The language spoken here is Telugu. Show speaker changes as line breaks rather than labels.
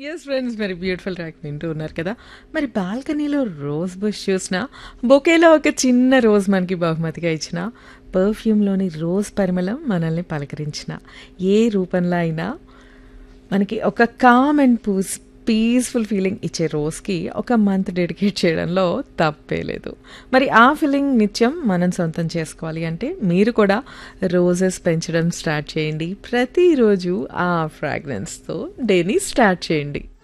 ఎస్ ఫ్రెండ్స్ మరి బ్యూటిఫుల్ ట్రాక్ వింటూ ఉన్నారు కదా మరి బాల్కనీలో రోజ్ బుష్ చూసిన బొకేలో ఒక చిన్న రోజ్ మనకి బహుమతిగా ఇచ్చిన పర్ఫ్యూమ్లోని రోజ్ పరిమళం మనల్ని పలకరించిన ఏ రూపంలో అయినా మనకి ఒక కామ్ అండ్ పూస్ పీస్ఫుల్ ఫీలింగ్ ఇచ్చే రోజుకి ఒక మంత్ డెడికేట్ చేయడంలో తప్పే లేదు మరి ఆ ఫీలింగ్ నిత్యం మనం సొంతం చేసుకోవాలి అంటే మీరు కూడా రోజెస్ పెంచడం స్టార్ట్ చేయండి ప్రతిరోజు ఆ ఫ్రాగ్రెన్స్తో డేని స్టార్ట్ చేయండి